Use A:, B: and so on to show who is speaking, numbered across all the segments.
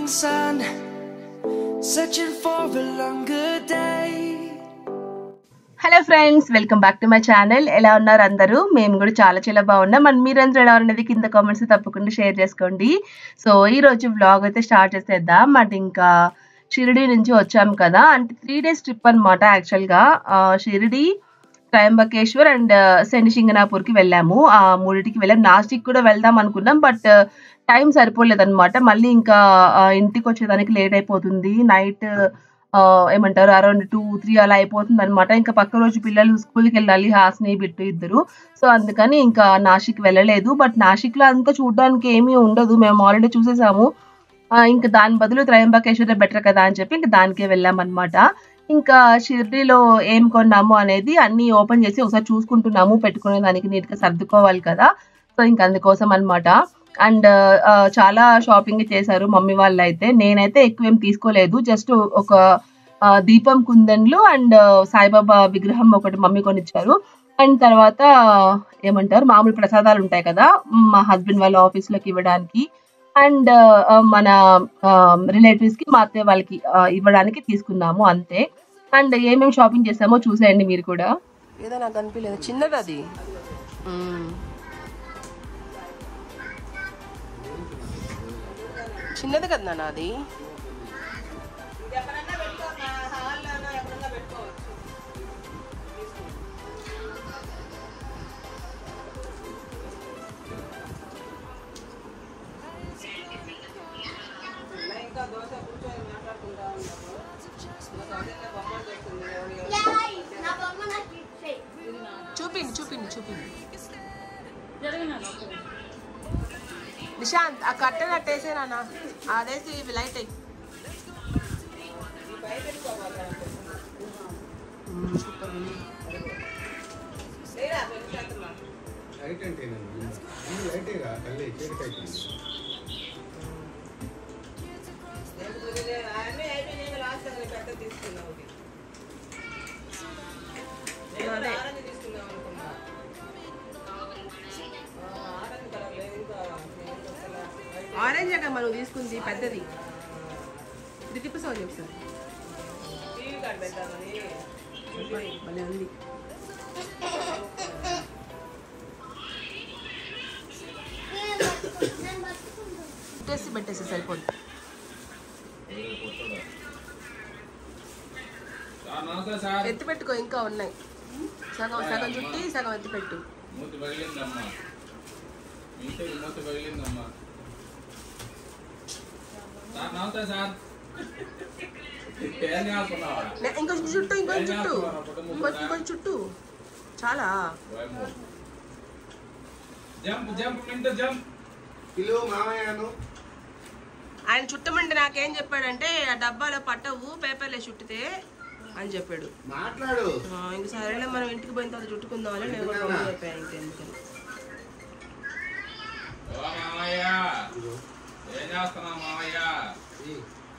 A: morning sun, searching for a longer day.
B: హలో friends welcome back to my channel ఎలా ఉన్నారు అందరూ మేము కూడా చాలా చాలా బాగున్నాం మన మీరందరూ ఎలా ఉన్నది కింద కామెంట్స్ తప్పకుండా షేర్ చేసుకోండి సో ఈ రోజు వ్లాగ్ అయితే స్టార్ట్ చేసేద్దాం అది ఇంకా షిరిడి నుంచి వచ్చాము కదా అంటే త్రీ డేస్ ట్రిప్ అనమాట యాక్చువల్గా షిరిడి త్రయంబకేశ్వర్ అండ్ శనిశింగనాపూర్కి వెళ్ళాము ఆ మూడింటికి వెళ్ళాం నాసిక్ కూడా వెళ్దాం అనుకున్నాం బట్ టైం సరిపోలేదన్నమాట మళ్ళీ ఇంకా ఆ, ఇంటికి వచ్చేదానికి లేట్ అయిపోతుంది నైట్ ఏమంటారు అరౌండ్ టూ త్రీ అలా అయిపోతుంది అనమాట ఇంకా పక్క రోజు పిల్లలు స్కూల్కి వెళ్ళాలి హాస్ని బిట్టు ఇద్దరు సో అందుకని ఇంకా నాసిక్ వెళ్ళలేదు బట్ నాసిక్లో అంతా చూడడానికి ఏమీ ఉండదు మేము ఆల్రెడీ చూసేసాము ఆ, ఇంకా దాని బదులు త్రయంబకేశ్వర బెటర్ కదా అని చెప్పి ఇంకా దానికే వెళ్ళామన్నమాట ఇంకా షిర్డీలో ఏం కొన్నాము అనేది అన్ని ఓపెన్ చేసి ఒకసారి చూసుకుంటున్నాము పెట్టుకునే దానికి నీట్గా సర్దుకోవాలి కదా సో ఇంకా అందుకోసం అనమాట అండ్ చాలా షాపింగ్ చేశారు మమ్మీ వాళ్ళు అయితే నేనైతే ఎక్కువ ఏం తీసుకోలేదు జస్ట్ ఒక ఆ, దీపం కుందన్లు అండ్ సాయిబాబా విగ్రహం ఒకటి మమ్మీ కొనిచ్చారు అండ్ తర్వాత ఏమంటారు మామూలు ప్రసాదాలు ఉంటాయి కదా మా హస్బెండ్ వాళ్ళ ఆఫీస్లోకి ఇవ్వడానికి అండ్ మన రిలేటివ్స్ కి మా అత్తయ్య వాళ్ళకి ఆ, ఇవ్వడానికి తీసుకున్నాము అంతే అండ్ ఏమేమి షాపింగ్ చేసామో చూసేయండి మీరు కూడా
C: ఏదో నాకు అనిపించలేదు చిన్నది అది చిన్నది కదా నాన్న అది చూపిండి చూపిండి చూపిండి నిశాంత్ ఆ కట్టె అట్టేసే నాన్న అదేసి ఇవి లైట్ అయ్యి సూపర్ ఉంది
D: లైట్ అంటే ఇది లైటేగా తల్లి చీకటి
C: ఆరెంజ్ అక్కడ మనం తీసుకుంది పెద్దది ఇది తిప్పసావు చెప్పు సార్ భలే ఉంది పెట్టేసి పెట్టేసి సరిపోద్ది ఎత్తి పెట్టుకో ఇంకా ఉన్నాయి సగం సగం చుట్టి సగం ఎత్తి పెట్టు
E: మూతి పగిలిందమ్మా ఇంటికి మూతి పగిలిందమ్మా సార్ నమస్తే సార్ ఏం చేస్తున్నావా
C: నే- ఇంకొంచెం చుట్టూ ఇంకొంచెం చుట్టూ ఇంకొంచెం ఇంకొంచెం చుట్టూ చాలా
E: జంప్ జంప్ మింటూ జంప్
D: కిలో మామయ్యను
C: ఆయన చుట్టమంటే నాకేం చెప్పాడంటే ఆ డబ్బాలో పట్టవు పేపర్లే చుట్టితే అని చెప్పాడు
D: మాట్లాడు
C: ఆ, ఇంక సరేలే మనం ఇంటికి పోయిన తర్వాత చుట్టుకుందాం అని నేను కూడా గమ్మున చెప్పాను ఇంకెందుకని
E: ఓ మామయ్య ఏం చేస్తున్నావు మామయ్య
D: ఈ.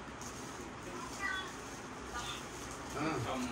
D: ఆ,
E: అమ్.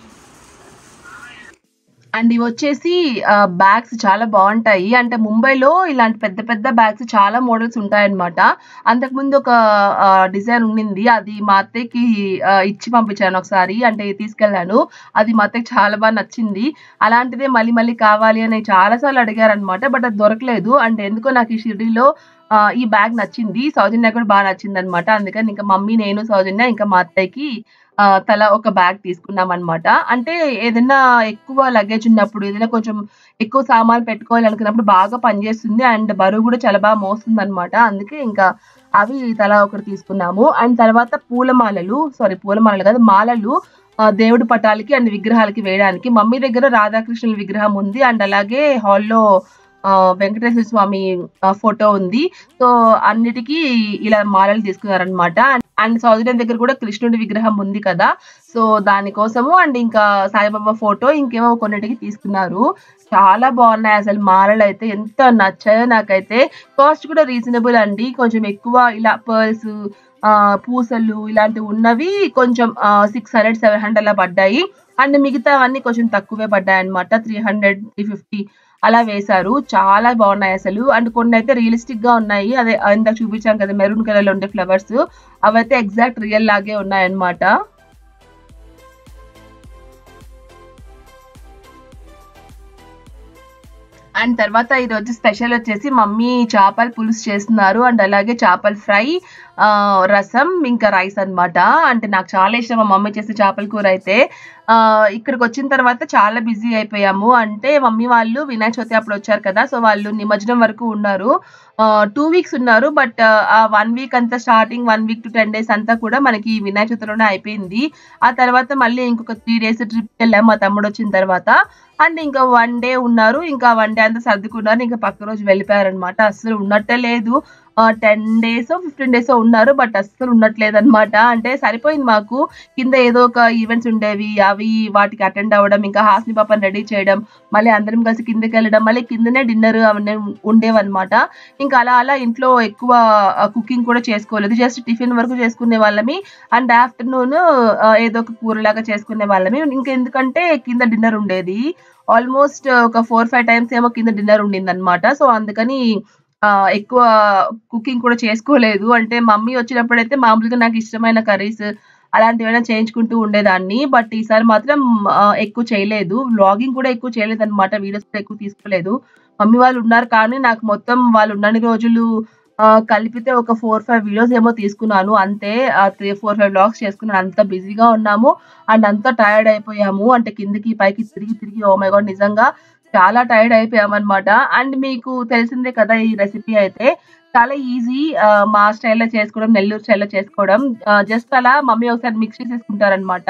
B: అండ్ ఇవి వచ్చేసి బ్యాగ్స్ చాలా బాగుంటాయి అంటే ముంబైలో ఇలాంటి పెద్ద పెద్ద బ్యాగ్స్ చాలా మోడల్స్ ఉంటాయన్నమాట అంతకుముందు ఒక డిజైన్ ఉండింది అది మా అత్తయ్యకి ఆ, ఇచ్చి పంపించాను ఒకసారి అంటే తీసుకెళ్ళాను అది మా అత్తయ్యకి చాలా బాగా నచ్చింది అలాంటిదే మళ్ళీ మళ్ళీ కావాలి అని చాలాసార్లు అడిగారు అనమాట బట్ అది దొరకలేదు అంటే ఎందుకో నాకు ఈ షిరిడీలో ఆ, ఈ బ్యాగ్ నచ్చింది సౌజన్య కూడా బాగా నచ్చింది అనమాట అందుకని ఇంకా మమ్మీ నేను సౌజన్య ఇంకా మా అత్తయ్యకి ఆ, తల ఒక బ్యాగ్ తీసుకున్నాం అనమాట అంటే ఏదైనా ఎక్కువ లగేజ్ ఉన్నప్పుడు ఏదైనా కొంచెం ఎక్కువ సామాన్ పెట్టుకోవాలి అనుకున్నప్పుడు బాగా పనిచేస్తుంది అండ్ బరువు కూడా చాలా బాగా మోస్తుంది అనమాట అందుకే ఇంకా అవి తల ఒకటి తీసుకున్నాము అండ్ తర్వాత పూలమాలలు సారీ పూలమాలలు కాదు మాలలు ఆ, దేవుడి పటాలకి అండ్ విగ్రహాలకి వేయడానికి మమ్మీ దగ్గర రాధాకృష్ణుల విగ్రహం ఉంది అండ్ అలాగే హాల్లో వెంకటేశ్వర స్వామి ఫోటో ఉంది సో అన్నిటికీ ఇలా మాలలు తీసుకున్నారనమాట అండ్ సౌజన్యం దగ్గర కూడా కృష్ణుడి విగ్రహం ఉంది కదా సో దానికోసము అండ్ ఇంకా సాయిబాబా ఫోటో ఇంకేమో కొన్నిటికి తీసుకున్నారు చాలా బాగున్నాయి అసలు మాలలు అయితే ఎంత నచ్చాయో నాకైతే కాస్ట్ కూడా రీజనబుల్ అండి కొంచెం ఎక్కువ ఇలా పర్ల్స్ పూసలు ఇలాంటివి ఉన్నవి కొంచెం సిక్స్ హండ్రెడ్ సెవెన్ హండ్రెడ్ అలా పడ్డాయి అండ్ మిగతావన్నీ కొంచెం తక్కువే పడ్డాయి అనమాట త్రీ హండ్రెడ్ త్రీ ఫిఫ్టీ అలా వేశారు చాలా బాగున్నాయి అసలు అండ్ కొన్ని అయితే రియలిస్టిక్ గా ఉన్నాయి అదే ఇందాక చూపించాం కదా మెరూన్ కలర్ లో ఉండే ఫ్లవర్స్ అవైతే ఎగ్జాక్ట్ రియల్ లాగే ఉన్నాయి అన్నమాట అండ్ తర్వాత ఈరోజు స్పెషల్ వచ్చేసి మమ్మీ చేపల పులుసు చేస్తున్నారు అండ్ అలాగే చేపల ఫ్రై ఆ, రసం ఇంకా రైస్ అన్నమాట అంటే నాకు చాలా ఇష్టం మా మమ్మీ చేసే చేపల కూర అయితే ఆ, ఇక్కడికి వచ్చిన తర్వాత చాలా బిజీ అయిపోయాము అంటే మమ్మీ వాళ్ళు వినాయక చవితి అప్పుడు వచ్చారు కదా సో వాళ్ళు నిమజ్జనం వరకు ఉన్నారు టూ వీక్స్ ఉన్నారు బట్ ఆ వన్ వీక్ అంతా starting one week to ten days అంతా కూడా మనకి వినాయక చవితిలోనే అయిపోయింది ఆ తర్వాత మళ్ళీ ఇంకొక త్రీ డేస్ ట్రిప్ వెళ్ళాం మా తమ్ముడు వచ్చిన తర్వాత అండ్ ఇంకా వన్ డే ఉన్నారు ఇంకా వన్ డే అంతా సర్దుకున్నారు ఇంకా పక్క రోజు వెళ్ళిపోయారనమాట అస్సలు ఉన్నట్టే లేదు టెన్ డేస్ ఫిఫ్టీన్ డేస్ ఉన్నారు బట్ అస్సలు ఉండట్లేదు అనమాట అంటే సరిపోయింది మాకు కింద ఏదో ఒక ఈవెంట్స్ ఉండేవి అవి వాటికి అటెండ్ అవ్వడం ఇంకా హాస్ని పాపని రెడీ చేయడం మళ్ళీ అందరం కలిసి కిందకి వెళ్ళడం మళ్ళీ కిందనే డిన్నర్ అవన్నీ ఉండేవన్నమాట ఇంకా అలా అలా ఇంట్లో ఎక్కువ కుకింగ్ కూడా చేసుకోలేదు జస్ట్ టిఫిన్ వరకు చేసుకునే వాళ్ళమి అండ్ ఆఫ్టర్నూన్ ఏదో ఒక కూరలాగా చేసుకునే వాళ్ళమి ఇంకా ఎందుకంటే కింద డిన్నర్ ఉండేది ఆల్మోస్ట్ ఒక ఫోర్ ఫైవ్ టైమ్స్ ఏమో కింద డిన్నర్ ఉండింది అనమాట సో అందుకని ఆ, ఎక్కువ కుకింగ్ కూడా చేసుకోలేదు అంటే మమ్మీ వచ్చినప్పుడైతే మామూలుగా నాకు ఇష్టమైన కర్రీస్ అలాంటివైనా చేయించుకుంటూ ఉండేదాన్ని బట్ ఈసారి మాత్రం ఆ, ఎక్కువ చేయలేదు వ్లాగింగ్ కూడా ఎక్కువ చేయలేదు అనమాట వీడియోస్ కూడా ఎక్కువ తీసుకోలేదు మమ్మీ వాళ్ళు ఉన్నారు కానీ నాకు మొత్తం వాళ్ళు ఉన్నన్ని రోజులు ఆ, కలిపితే ఒక ఫోర్ ఫైవ్ వీడియోస్ ఏమో తీసుకున్నాను అంతే త్రీ ఫోర్ ఫైవ్ వ్లాగ్స్ చేసుకున్నాను అంత బిజీగా ఉన్నాము అండ్ అంతా టైర్డ్ అయిపోయాము అంటే కిందకి పైకి తిరిగి తిరిగి ఓ మై గాడ్ నిజంగా చాలా టైర్డ్ అయిపోయామన్నమాట అండ్ మీకు తెలిసిందే కదా ఈ రెసిపీ అయితే చాలా ఈజీ మా స్టైల్లో చేసుకోవడం నెల్లూరు స్టైల్లో చేసుకోవడం జస్ట్ అలా మమ్మీ ఒకసారి మిక్స్ చేసేసుకుంటారనమాట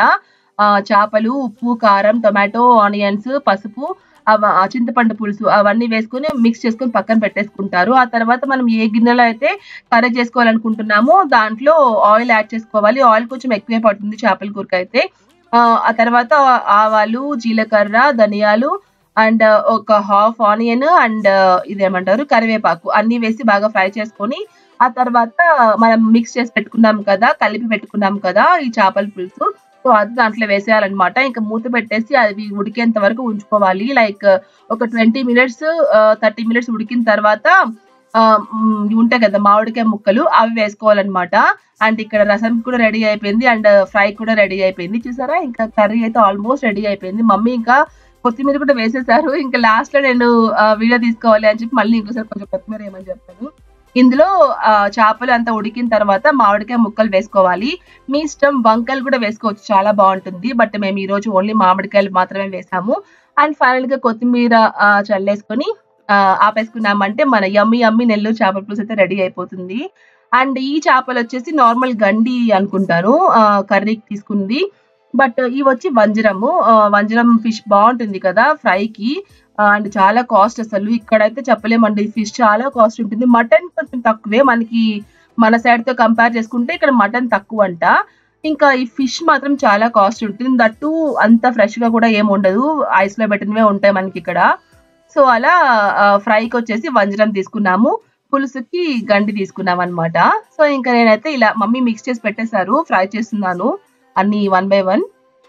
B: చేపలు ఉప్పు కారం టొమాటో ఆనియన్స్ పసుపు అవ ఆ చింతపండు పులుసు అవన్నీ వేసుకుని మిక్స్ చేసుకొని పక్కన పెట్టేసుకుంటారు ఆ తర్వాత మనం ఏ గిన్నెలో అయితే కర్రీ చేసుకోవాలనుకుంటున్నామో దాంట్లో ఆయిల్ యాడ్ చేసుకోవాలి ఆయిల్ కొంచెం ఎక్కువే పడుతుంది చేపల కూరకి అయితే ఆ ఆ తర్వాత ఆవాలు జీలకర్ర ధనియాలు అండ్ ఒక హాఫ్ ఆనియన్ అండ్ ఇదేమంటారు కరివేపాకు అన్ని వేసి బాగా ఫ్రై చేసుకొని ఆ తర్వాత మనం మిక్స్ చేసి పెట్టుకున్నాం కదా కలిపి పెట్టుకున్నాం కదా ఈ చేపల పులుసు సో అది దాంట్లో వేసేయాలన్నమాట ఇంకా మూత పెట్టేసి అవి ఉడికేంత వరకు ఉంచుకోవాలి లైక్ ఒక ట్వంటీ మినిట్స్ థర్టీ మినిట్స్ ఉడికిన తర్వాత ఆ, మ్, ఇవి ఉంటాయి కదా మామిడికాయ ముక్కలు అవి వేసుకోవాలన్నమాట అండ్ ఇక్కడ రసం కూడా రెడీ అయిపోయింది అండ్ ఫ్రై కూడా రెడీ అయిపోయింది చూసారా ఇంకా కర్రీ అయితే ఆల్మోస్ట్ రెడీ అయిపోయింది మమ్మీ ఇంకా కొత్తిమీర కూడా వేసేసారు ఇంకా లాస్ట్ లో నేను ఆ, వీడియో తీసుకోవాలి అని చెప్పి మళ్ళీ ఇంకోసారి కొంచెం కొత్తిమీర ఏమని చెప్పాను ఇందులో ఆ, చేపలు అంతా ఉడికిన తర్వాత మామిడికాయ ముక్కలు వేసుకోవాలి మీ ఇష్టం వంకాయలు కూడా వేసుకోవచ్చు చాలా బాగుంటుంది బట్ మేము ఈ రోజు ఓన్లీ మామిడికాయలు మాత్రమే వేసాము అండ్ ఫైనల్ గా కొత్తిమీర ఆ, చల్లేసుకొని ఆ, ఆపేసుకున్నామంటే మన యమ్మి యమ్మి నెల్లూరు చేపల పులుసు అయితే రెడీ అయిపోతుంది అండ్ ఈ చేపలు వచ్చేసి నార్మల్ గండి అనుకుంటాను కర్రీకి తీసుకుంది బట్ ఇవి వచ్చి వంజరము ఆ, వంజరం ఫిష్ బాగుంటుంది కదా ఫ్రైకి అండ్ చాలా కాస్ట్ అసలు ఇక్కడైతే చెప్పలేమండి ఫిష్ చాలా కాస్ట్ ఉంటుంది మటన్ కొంచెం తక్కువే మనకి మన సైడ్ తో కంపేర్ చేసుకుంటే ఇక్కడ మటన్ తక్కువ అంట ఇంకా ఈ ఫిష్ మాత్రం చాలా కాస్ట్ ఉంటుంది దట్టు అంత ఫ్రెష్ గా కూడా ఏమి ఉండదు ఐస్ లో పెట్టినవే ఉంటాయి మనకి ఇక్కడ సో అలా ఫ్రైకి వచ్చేసి వంజరం తీసుకున్నాము పులుసుకి గండి తీసుకున్నాం అనమాట సో ఇంకా నేనైతే ఇలా మమ్మీ మిక్స్ చేసి పెట్టేశారు ఫ్రై చేస్తున్నాను అన్ని వన్ బై వన్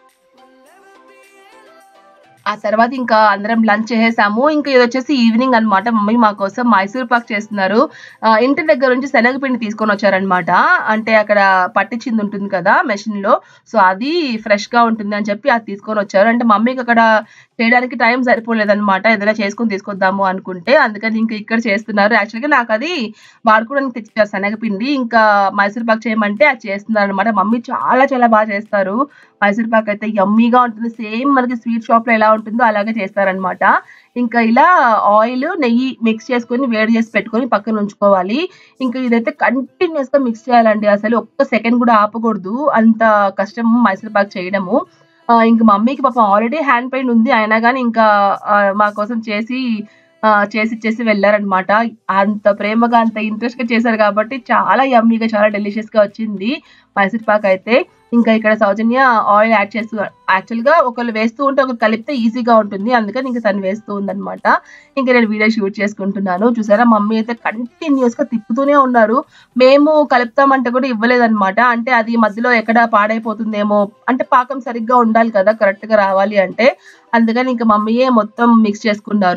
B: ఆ తర్వాత ఇంకా అందరం లంచ్ చేసేసాము ఇంకా ఇది వచ్చేసి ఈవినింగ్ అన్నమాట మమ్మీ మా కోసం మైసూర్ పాక్ చేస్తున్నారు ఆ, ఇంటి దగ్గర నుంచి శనగపిండి తీసుకొని వచ్చారనమాట అంటే అక్కడ పట్టించింది ఉంటుంది కదా మెషిన్ లో సో అది ఫ్రెష్ గా ఉంటుంది అని చెప్పి అది తీసుకొని వచ్చారు అంటే మమ్మీకి అక్కడ చేయడానికి టైం సరిపోలేదన్నమాట ఏదైనా చేసుకొని తీసుకొద్దాము అనుకుంటే అందుకని ఇంకా ఇక్కడ చేస్తున్నారు యాక్చువల్గా నాకు అది వాడుకోవడానికి తెచ్చారు శనగపిండి ఇంకా మైసూర్ పాక్ చేయమంటే అది చేస్తున్నారు అనమాట మమ్మీ చాలా చాలా బాగా చేస్తారు మైసూర్ పాక్ అయితే యమ్మీగా ఉంటుంది సేమ్ మనకి స్వీట్ షాప్ లో ఎలా ఉంటుందో అలాగే చేస్తారనమాట ఇంకా ఇలా ఆయిల్ నెయ్యి మిక్స్ చేసుకొని వేడి చేసి పెట్టుకొని పక్కన ఉంచుకోవాలి ఇంకా ఇదైతే కంటిన్యూస్ గా మిక్స్ చేయాలండి అసలు ఒక్క సెకండ్ కూడా ఆపకూడదు అంత కష్టం మైసూర్ పాక్ చేయడము ఆ, ఇంకా మమ్మీకి పాపం ఆల్రెడీ హ్యాండ్ పెయిన్ ఉంది అయినా కానీ ఇంకా ఆ, మా కోసం చేసి ఆ, చేసి ఇచ్చేసి వెళ్ళారనమాట అంత ప్రేమగా అంత ఇంట్రెస్ట్ గా చేశారు కాబట్టి చాలా యమ్మీగా చాలా డెలిషియస్ గా వచ్చింది మైసూర్ పాక్ అయితే ఇంకా ఇక్కడ సౌజన్య ఆయిల్ యాడ్ చేస్తూ యాక్చువల్ గా ఒకళ్ళు వేస్తూ ఉంటే ఒకరు కలిపితే ఈజీగా ఉంటుంది అందుకని ఇంకా తను వేస్తూ ఉందన్నమాట ఇంకా నేను వీడియో షూట్ చేసుకుంటున్నాను చూసారా మమ్మీ అయితే కంటిన్యూస్ గా తిప్పుతూనే ఉన్నారు మేము కలుపుతామంటే కూడా ఇవ్వలేదన్నమాట అంటే అది మధ్యలో ఎక్కడ పాడైపోతుందేమో అంటే పాకం సరిగ్గా ఉండాలి కదా కరెక్ట్ గా రావాలి అంటే అందుకని ఇంకా మమ్మీయే మొత్తం మిక్స్ చేసుకున్నారు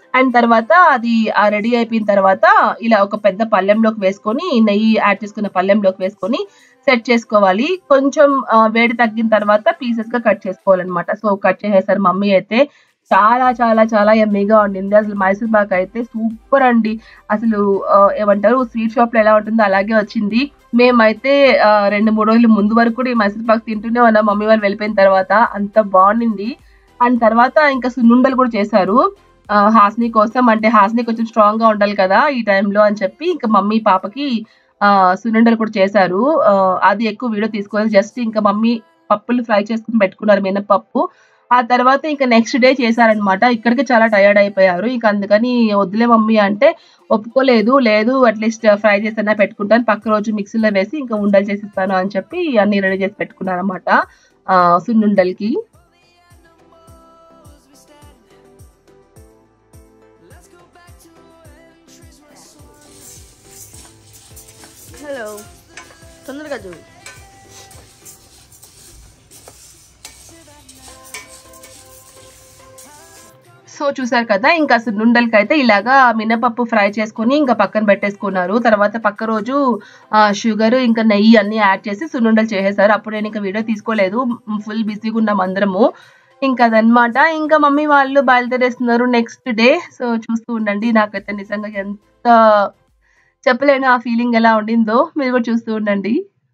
B: అండ్ తర్వాత అది రెడీ అయిపోయిన తర్వాత ఇలా ఒక పెద్ద పళ్ళెంలోకి వేసుకొని నెయ్యి యాడ్ చేసుకున్న పళ్ళెంలోకి వేసుకొని సెట్ చేసుకోవాలి కొంచెం ఆ, వేడి తగ్గిన తర్వాత పీసెస్ గా కట్ చేసుకోవాలన్నమాట సో కట్ చేసేసారు మమ్మీ అయితే చాలా చాలా చాలా ఎమ్మీగా ఉండింది అసలు మైసూర్ పాక్ అయితే సూపర్ అండి అసలు ఆ, ఏమంటారు స్వీట్ షాప్ లో ఎలా ఉంటుందో అలాగే వచ్చింది మేమైతే ఆ, రెండు మూడు రోజుల ముందు వరకు కూడా ఈ మైసూర్ పాక్ తింటూనే ఉన్నాం మమ్మీ వాళ్ళు వెళ్ళిపోయిన తర్వాత అంత బాగుండింది అండ్ తర్వాత ఇంకా సున్నుండలు కూడా చేశారు ఆ, హాస్ని కోసం అంటే హాస్ని కొంచెం స్ట్రాంగ్ గా ఉండాలి కదా ఈ టైంలో అని చెప్పి ఇంకా మమ్మీ పాపకి ఆ సున్నుండలు కూడా చేశారు ఆ, అది ఎక్కువ వీడియో తీసుకోవాలి జస్ట్ ఇంకా మమ్మీ పప్పులు ఫ్రై చేసుకుని పెట్టుకున్నారు మినపప్పు ఆ తర్వాత ఇంకా నెక్స్ట్ డే చేశారనమాట ఇక్కడికి చాలా టయర్డ్ అయిపోయారు ఇంకా అందుకని వద్దులే మమ్మీ అంటే ఒప్పుకోలేదు లేదు అట్లీస్ట్ ఫ్రై చేసినా పెట్టుకుంటాను పక్క రోజు మిక్సీలో వేసి ఇంకా ఉండలు చేసిస్తాను అని చెప్పి అన్ని రెడీ చేసి పెట్టుకున్నాను అనమాట సున్నుండలకి
C: హలో తొందరగా చూడు
B: సో చూసారు కదా ఇంకా సున్నుండలకి అయితే ఇలాగా మినపప్పు ఫ్రై చేసుకొని ఇంకా పక్కన పెట్టేసుకున్నారు తర్వాత పక్క రోజు షుగర్ ఇంకా నెయ్యి అన్ని యాడ్ చేసి సున్నుండలు చేసేసారు అప్పుడు నేను ఇంకా వీడియో తీసుకోలేదు ఫుల్ బిజీగా ఉన్నాం అందరము ఇంకా అదనమాట ఇంకా మమ్మీ వాళ్ళు బయలుదేరేస్తున్నారు నెక్స్ట్ డే సో చూస్తూ ఉండండి నాకైతే నిజంగా ఎంత చెప్పలేను ఆ ఫీలింగ్ ఎలా ఉండిందో మీరు కూడా చూస్తూ ఉండండి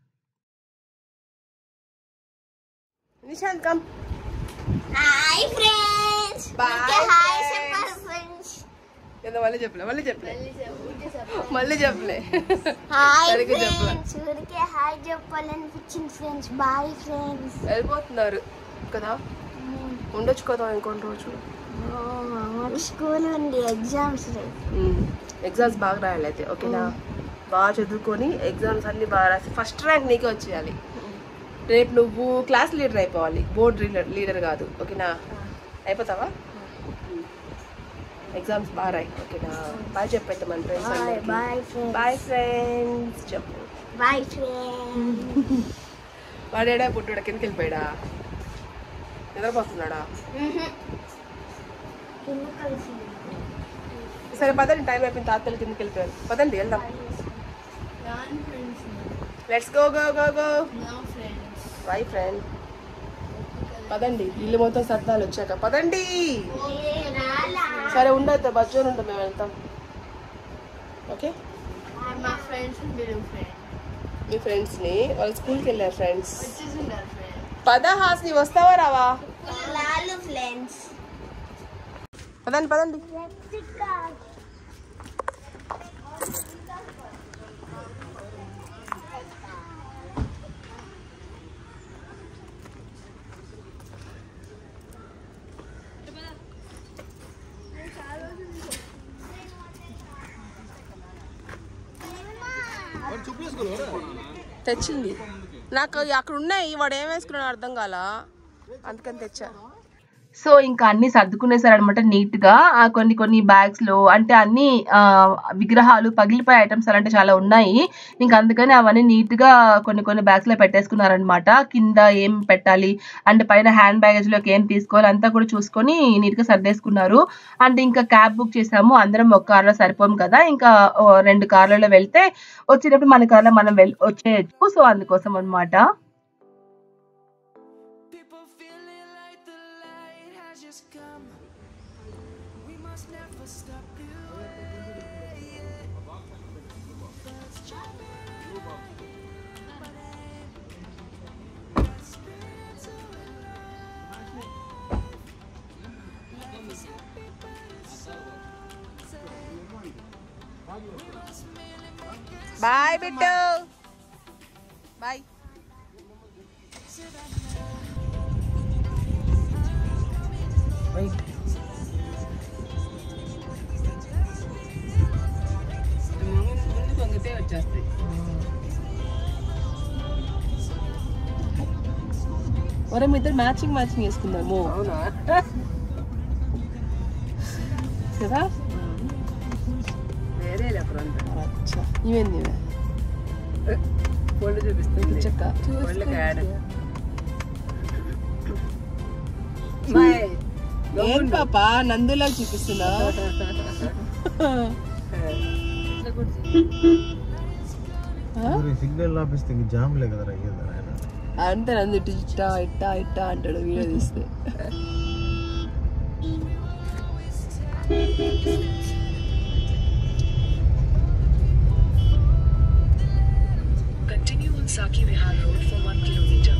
C: Nishant come
F: hi friends
C: Bye,
F: hi
C: friends.
F: చెప్పాలి ఫ్రెండ్స్
C: ఏదో మళ్ళీ చెప్పలే మళ్ళీ చెప్పలే మళ్ళీ చెప్పలే
F: హాయ్
C: సరిగ్గా చెప్పలే.
F: ఫ్రెండ్స్ ఊరికే హాయ్ చెప్పాలనిపించింది ఫ్రెండ్స్ బాయ్ ఫ్రెండ్స్
C: వెళ్ళిపోతున్నారు కదా ఉండొచ్చు కదా ఇంకొన్ని రోజు
F: మాకు స్కూల్ ఉంది ఎగ్జామ్స్
C: ఎగ్జామ్స్ బాగా రాయాలి అయితే ఓకేనా బాగా చదువుకొని ఎగ్జామ్స్ అన్ని బాగా రాసి ఫస్ట్ ర్యాంక్ నీకే వచ్చేయాలి రేపు నువ్వు క్లాస్ లీడర్ అయిపోవాలి బోర్డ్ లీడర్ లీడర్ కాదు ఓకేనా అయిపోతావా ఎగ్జామ్స్ బాగా రాయి ఓకేనా బాయ్ చెప్పైతే మన friends
F: bye bye friends
C: bye friends చెప్పు
F: బాయ్ ఫ్రెండ్స్
C: వాడేడా పుట్టుడా కిందకి వెళ్ళిపోయాడా నిద్రపోతున్నాడా
F: కింద కలిసి
C: సరే పదండి టైం అయిపోయింది తాతలు కిందకి వెళ్ళిపోయారు పదండి వెళ్దాం let's go go go go bye friend పదండి ఇల్లు మొత్తం సర్దాలు వచ్చాక పదండి
F: రాలా
C: సరే ఉండొద్దు బజ్జోని ఉంటాం మేము వెళ్తాం ఓకే
F: మా ఫ్రెండ్స్ మీరు ఫ్రెండ్స్
C: మీ ఫ్రెండ్స్ని వాళ్ళు స్కూల్కి వెళ్ళారు ఫ్రెండ్స్ పద హాస్ని వస్తావా రావా
F: లాలు ఫ్రెండ్స్
C: పదండి పదండి తెచ్చింది నాకు అక్కడ ఉన్నాయి వాడు ఏం వేసుకున్నాడు అర్థం కాల అందుకని తెచ్చా
B: సో ఇంకా అన్ని సర్దుకునేసారనమాట నీట్ గా ఆ కొన్ని కొన్ని బ్యాగ్స్ లో అంటే అన్ని ఆ, విగ్రహాలు పగిలిపోయే ఐటమ్స్ అలాంటి చాలా ఉన్నాయి ఇంకా అందుకని అవన్నీ నీట్ గా కొన్ని కొన్ని బ్యాగ్స్ లో పెట్టేసుకున్నారనమాట కింద ఏం పెట్టాలి అంటే పైన హ్యాండ్ బ్యాగేజ్ లోకి ఏం తీసుకోవాలి అంతా కూడా చూసుకొని నీట్ గా సర్దేసుకున్నారు అండ్ ఇంకా క్యాబ్ బుక్ చేసాము అందరం ఒక కార్లో సరిపోం కదా ఇంకా ఓ రెండు కార్లలో వెళ్తే వచ్చేటప్పుడు మన కార్లో మనం వెళ్ వచ్చేయచ్చు సో అందుకోసం అన్నమాట
A: People feeling like the light has just come. We must never stop you.
C: Bye Bittu bye వచ్చేస్తాయి ఒరే మీ ఇద్దరు మ్యాచింగ్ మ్యాచింగ్ వేసుకున్నాము అవునా కదా వేరే అచ్చా ఇవేంది ఇవే ఒళ్ళు చూపిస్తుంది చెక్క ఒళ్ళకి యాడ్ ఏం పాప నందులా చూపిస్తున్నా
D: సిగ్నల్ ఆపిస్తే ఇంక జామ్లే కదరా అయ్యేదా ఆయన
C: అంతే నందు ఇటు ఇట్టా ఇట్టా ఇట్టా అంటాడు వీడియో తీస్తే
G: Continue on Saki Vihar Road for 1 kilometer.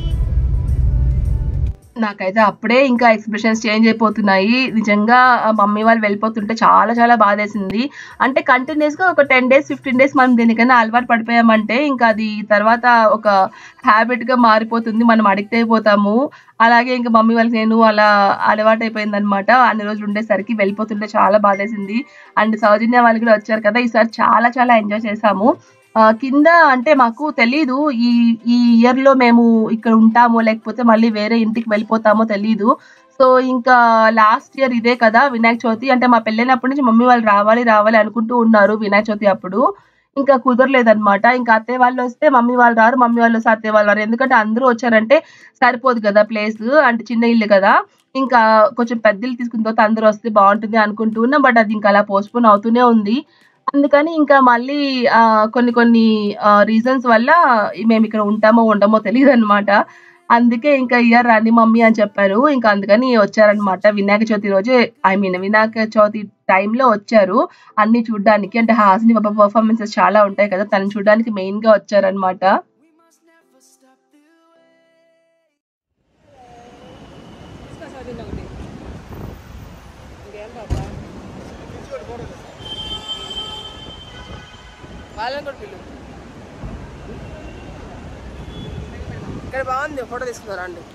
B: నాకైతే అప్పుడే ఇంకా ఎక్స్ప్రెషన్స్ చేంజ్ అయిపోతున్నాయి నిజంగా ఆ మమ్మీ వాళ్ళు వెళ్ళిపోతుంటే చాలా చాలా బాధేసింది అంటే కంటిన్యూస్ గా ఒక టెన్ డేస్ ఫిఫ్టీన్ డేస్ మనం దేనికైనా అలవాటు పడిపోయామంటే ఇంకా అది తర్వాత ఒక హ్యాబిట్ గా మారిపోతుంది మనం అడిక్ట్ అయిపోతాము అలాగే ఇంకా మమ్మీ వాళ్ళకి నేను అలా అలవాటు అయిపోయింది అనమాట అన్ని రోజులు ఉండేసరికి వెళ్ళిపోతుంటే చాలా బాధేసింది అండ్ సౌజన్య వాళ్ళు కూడా వచ్చారు కదా ఈసారి చాలా చాలా ఎంజాయ్ చేసాము ఆ, కింద అంటే మాకు తెలీదు ఈ ఈ ఇయర్ లో మేము ఇక్కడ ఉంటామో లేకపోతే మళ్ళీ వేరే ఇంటికి వెళ్ళిపోతామో తెలీదు సో ఇంకా లాస్ట్ ఇయర్ ఇదే కదా వినాయక చవితి అంటే మా పెళ్ళైనప్పటి నుంచి మమ్మీ వాళ్ళు రావాలి రావాలి అనుకుంటూ ఉన్నారు వినాయక చవితి అప్పుడు ఇంకా కుదరలేదన్నమాట ఇంకా అత్తయ్య వాళ్ళు వస్తే మమ్మీ వాళ్ళు రారు మమ్మీ వాళ్ళు వస్తే అత్తయ్య వాళ్ళు రారు ఎందుకంటే అందరూ వచ్చారంటే సరిపోదు కదా ప్లేస్ అంటే చిన్న ఇల్లు కదా ఇంకా కొంచెం పెద్ద ఇల్లు తీసుకున్న తర్వాత అందరూ వస్తే బాగుంటుంది అనుకుంటూ ఉన్నాం బట్ అది ఇంకా అలా పోస్ట్పోన్ అవుతూనే ఉంది అందుకని ఇంకా మళ్ళీ ఆ, కొన్ని కొన్ని రీజన్స్ వల్ల మేము ఇక్కడ ఉంటామో ఉండమో తెలియదు అనమాట అందుకే ఇంకా ఇయర్ రండి మమ్మీ అని చెప్పారు ఇంకా అందుకని వచ్చారనమాట వినాయక చవితి రోజు ఐ మీన్ వినాయక చవితి టైంలో వచ్చారు అన్ని చూడడానికి అంటే హాసిని బాబా పర్ఫార్మెన్సెస్ చాలా ఉంటాయి కదా తను చూడడానికి మెయిన్ గా వచ్చారనమాట
C: వాళ్ళని కూడా పిలు ఇక్కడ బాగుంది ఫోటో తీసుకున్నారా అండి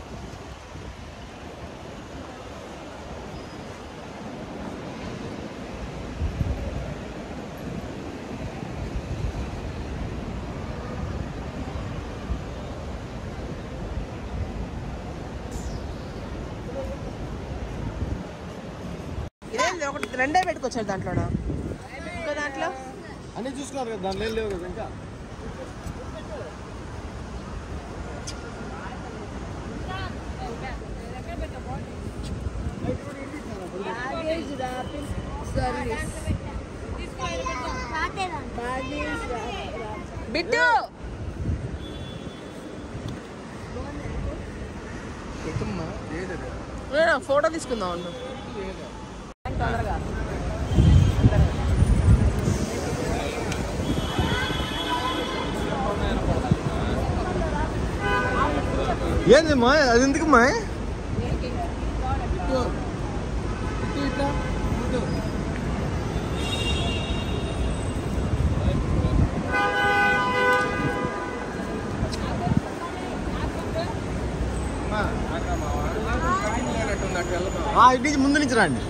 C: ఇదేంది ఒకటి రెండే పెట్టుకొచ్చారు దాంట్లోనా ఇంకో దాంట్లో
D: అన్ని చూసుకున్నారు కదా దాంట్లో ఏం లేవు కదా ఇంకా
C: బిట్టు
D: పెట్టమ్మా ఏదది
C: ఏ, ఫోటో తీసుకుందాం అన్న
D: ఏందమ్మా అది ఎందుకమ్మా ఇటు నుంచి ముందు నుంచి రండి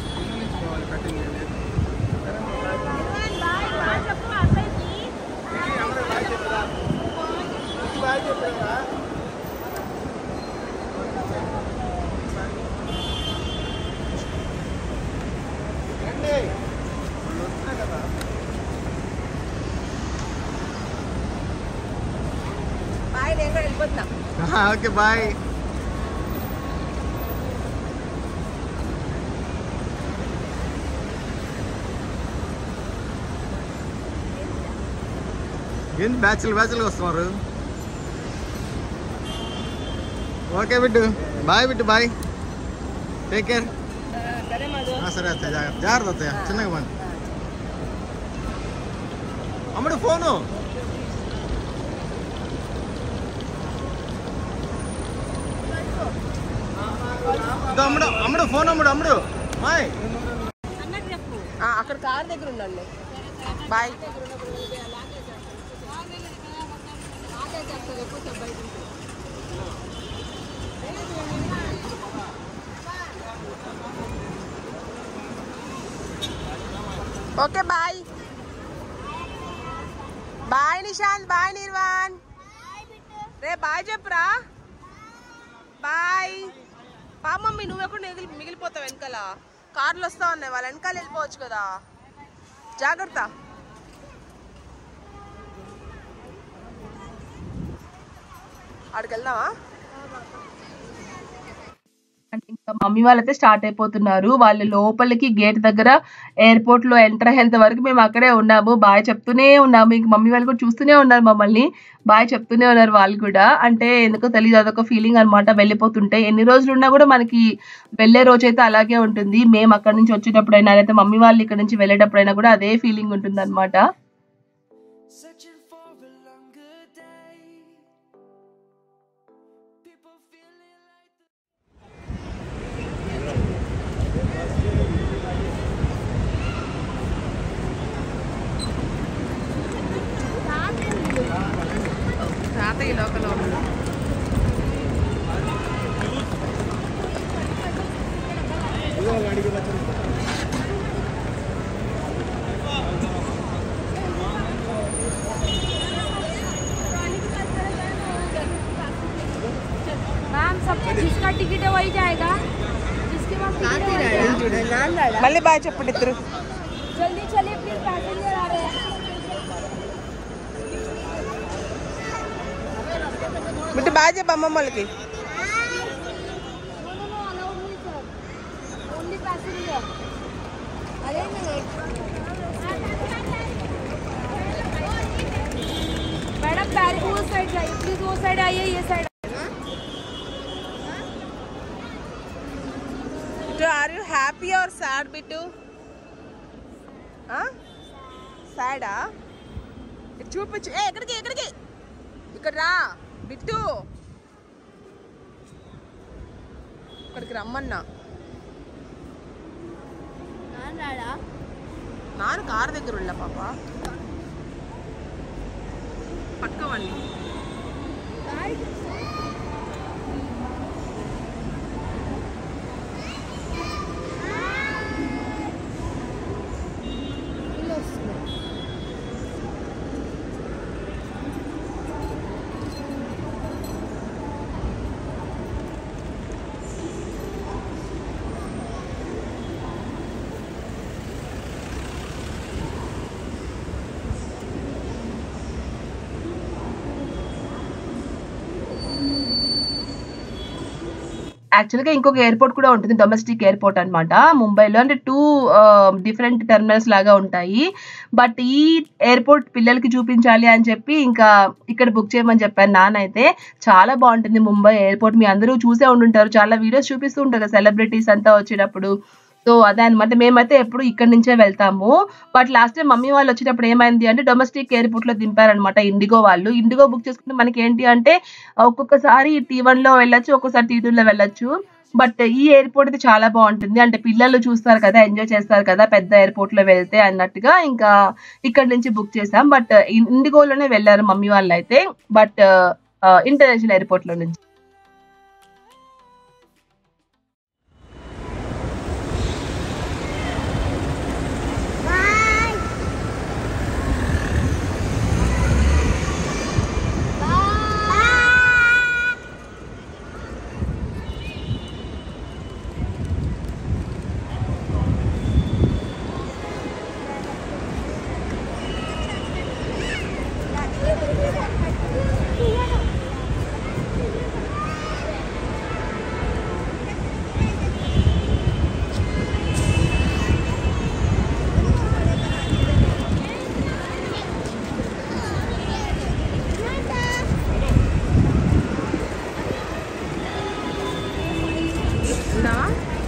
C: బాయ్ నేను కూడా వెళ్ళిపోతున్నా
D: ఓకే బాయ్ ఏంటి బ్యాచ్లు బ్యాచ్లు వస్తున్నారు okay Biddu bye Biddu bye take care
C: సరే మధు
D: సరే అత్తయ్య జాగ్రత్త జాగ్రత్త అత్తయ్య చిన్నగా పండి అమ్ముడు ఫోను ఇదో అమ్ముడు అమ్ముడు ఫోన్ అమ్ముడు అమ్ముడు మాయ్
C: ఆ, అక్కడ కార్ దగ్గర ఉండండి bye okay bye bye Nishant bye Nirvaan రే బాయ్ చెప్పురా బాయ్ పా మమ్మీ నువ్వు ఎక్కడ మిగిలి మిగిలిపోతావు వెనకాల కార్లు వస్తా ఉన్నాయి వాళ్ళ వెనకాల వెళ్ళిపోవచ్చు కదా జాగ్రత్త ఆడికి వెళ్దామా
B: అంటే ఇంకా మమ్మీ వాళ్ళైతే స్టార్ట్ అయిపోతున్నారు వాళ్ళు లోపలికి గేట్ దగ్గర ఎయిర్పోర్ట్ లో ఎంటర్ అయ్యేంత వరకు మేము అక్కడే ఉన్నాము బాయ్ చెప్తూనే ఉన్నాము ఇంక మమ్మీ వాళ్ళు కూడా చూస్తూనే ఉన్నారు మమ్మల్ని బాయ్ చెప్తూనే ఉన్నారు వాళ్ళు కూడా అంటే ఎందుకో తెలియదు అదొక ఫీలింగ్ అన్నమాట వెళ్ళిపోతుంటే ఎన్ని రోజులు ఉన్నా కూడా మనకి వెళ్ళే రోజు అయితే అలాగే ఉంటుంది మేము అక్కడ నుంచి వచ్చేటప్పుడైనా లేకపోతే మమ్మీ వాళ్ళు ఇక్కడ నుంచి వెళ్ళేటప్పుడైనా కూడా అదే ఫీలింగ్ ఉంటుంది అనమాట
A: Searching for a longer day. People feeling like the
C: తాత ఈ లోకల్ ఉన్నాడు
F: मैम सबसे जिसका टिकट है वही जाएगा जिसके पास टिकट है वही जाएगा।
C: మళ్ళీ బాయ్ చెప్పండి ఇద్దరు
F: जल्दी चलिए प्लीज पैसेंजर आ रहे हैं
C: బిడ్డ బాయ్ చెప్పు అమ్మమ్మ వాళ్ళకి
F: No, no, no, allowed नहीं sir. Only passenger. अरे नहीं मैडम पैर वो साइड जाइए प्लीज वो साइड आइए ये side
C: Bittu are you happy or sad Bittu సాడా ఇటు చూపించు ఏ ఎక్కడికి ఎక్కడికి ఇక్కడ రా బిట్టు ఇక్కడికి రమ్మన్నా నాన్న కారు దగ్గర ఉన్నా పాప పక్కవండి
B: యాక్చువల్గా ఇంకొక ఎయిర్పోర్ట్ కూడా ఉంటుంది డొమెస్టిక్ ఎయిర్పోర్ట్ అన్నమాట ముంబైలో అంటే టూ డిఫరెంట్ టెర్మినల్స్ లాగా ఉంటాయి బట్ ఈ ఎయిర్పోర్ట్ పిల్లలకి చూపించాలి అని చెప్పి ఇంకా ఇక్కడ బుక్ చేయమని చెప్పాను నాన్న అయితే చాలా బాగుంటుంది ముంబై ఎయిర్పోర్ట్ మీ అందరూ చూసే ఉండుంటారు చాలా వీడియోస్ చూపిస్తూ ఉంటారు సెలబ్రిటీస్ అంతా వచ్చేటప్పుడు సో అదే అనమాట మేమైతే ఎప్పుడు ఇక్కడ నుంచే వెళ్తాము బట్ లాస్ట్ టైం మమ్మీ వాళ్ళు వచ్చేటప్పుడు ఏమైంది అంటే డొమెస్టిక్ ఎయిర్పోర్ట్ లో దింపారనమాట ఇండిగో వాళ్ళు ఇండిగో బుక్ చేసుకుంటే మనకి ఏంటి అంటే ఒక్కొక్కసారి టీ వన్ లో వెళ్ళొచ్చు ఒక్కొక్కసారి టీ టూ లో వెళ్ళొచ్చు బట్ ఈ ఎయిర్పోర్ట్ అయితే చాలా బాగుంటుంది అంటే పిల్లలు చూస్తారు కదా ఎంజాయ్ చేస్తారు కదా పెద్ద ఎయిర్పోర్ట్ లో వెళ్తే అన్నట్టుగా ఇంకా ఇక్కడ నుంచి బుక్ చేసాం బట్ ఇండిగోలోనే వెళ్ళారు మమ్మీ వాళ్ళు అయితే బట్ ఇంటర్నేషనల్ ఎయిర్పోర్ట్ లో నుంచి
C: ఉన్నావా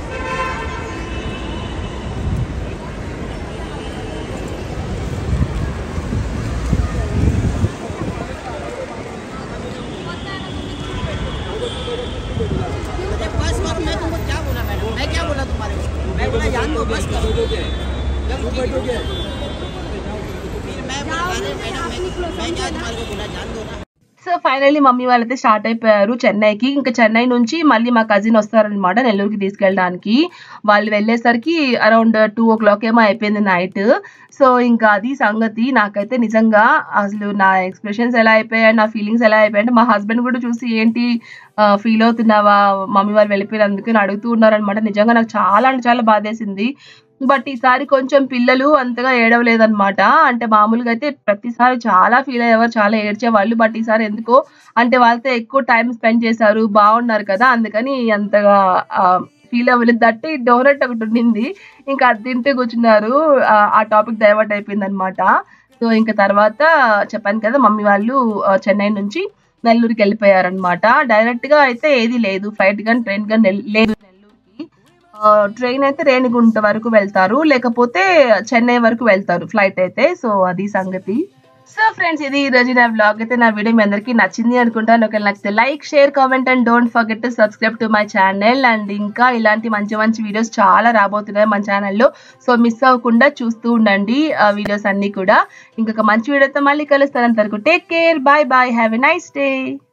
H: बस करो मैं तुमको क्या बोला मैडम मैं क्या बोला तुम्हारे को मैं बोला जान दो बस करो जब बैठोगे फिर मैं बोला अरे मैडम मैं मैं क्या तुम्हारे को बोला जान दो ना
B: సో ఫైనల్లీ మమ్మీ వాళ్ళైతే స్టార్ట్ అయిపోయారు చెన్నైకి ఇంకా చెన్నై నుంచి మళ్ళీ మా కజిన్ వస్తారనమాట నెల్లూరుకి తీసుకెళ్ళడానికి వాళ్ళు వెళ్ళేసరికి అరౌండ్ టూ ఓ క్లాక్ ఏమో అయిపోయింది నైట్ సో ఇంకా అది సంగతి నాకైతే నిజంగా అసలు నా ఎక్స్ప్రెషన్స్ ఎలా అయిపోయాయి నా ఫీలింగ్స్ ఎలా అయిపోయాయి అంటే మా హస్బెండ్ కూడా చూసి ఏంటి ఫీల్ అవుతున్నావా మమ్మీ వాళ్ళు వెళ్ళిపోయినందుకు అని అడుగుతూ ఉన్నారనమాట నిజంగా నాకు చాలా అంటే చాలా బాధేసింది బట్ ఈసారి కొంచెం పిల్లలు అంతగా ఏడవలేదన్నమాట అంటే మామూలుగా అయితే ప్రతిసారి చాలా ఫీల్ అయ్యేవారు చాలా ఏడ్చేవాళ్ళు బట్ ఈసారి ఎందుకో అంటే వాళ్ళతో ఎక్కువ టైం స్పెండ్ చేశారు బాగున్నారు కదా అందుకని అంతగా ఫీల్ అవ్వలేదు దట్టి డోనట్ ఒకటి ఉండింది ఇంకా అది తింటూ కూర్చున్నారు ఆ, ఆ టాపిక్ డైవర్ట్ అయిపోయింది అనమాట సో ఇంకా తర్వాత చెప్పాను కదా మమ్మీ వాళ్ళు ఆ, చెన్నై నుంచి నెల్లూరుకి వెళ్ళిపోయారనమాట డైరెక్ట్ గా అయితే ఏది లేదు ఫ్లైట్ కానీ ట్రైన్ కానీ లేదు నెల్లూరుకి ట్రైన్ అయితే రేణిగుంట వరకు వెళ్తారు లేకపోతే చెన్నై వరకు వెళ్తారు ఫ్లైట్ అయితే సో అది సంగతి సో ఫ్రెండ్స్ ఇది ఈ రోజు నా బ్లాగ్ అయితే నా వీడియో మీ అందరికీ నచ్చింది అనుకుంటాను ఒకవేళ నచ్చితే like share comment and don't forget to subscribe to my channel and ఇంకా ఇలాంటి మంచి మంచి వీడియోస్ చాలా రాబోతున్నాయి మన ఛానల్లో సో మిస్ అవ్వకుండా చూస్తూ ఉండండి ఆ వీడియోస్ అన్ని కూడా ఇంకొక మంచి వీడియోతో మళ్ళీ కలుస్తాను అంతవరకు take care bye bye have a nice day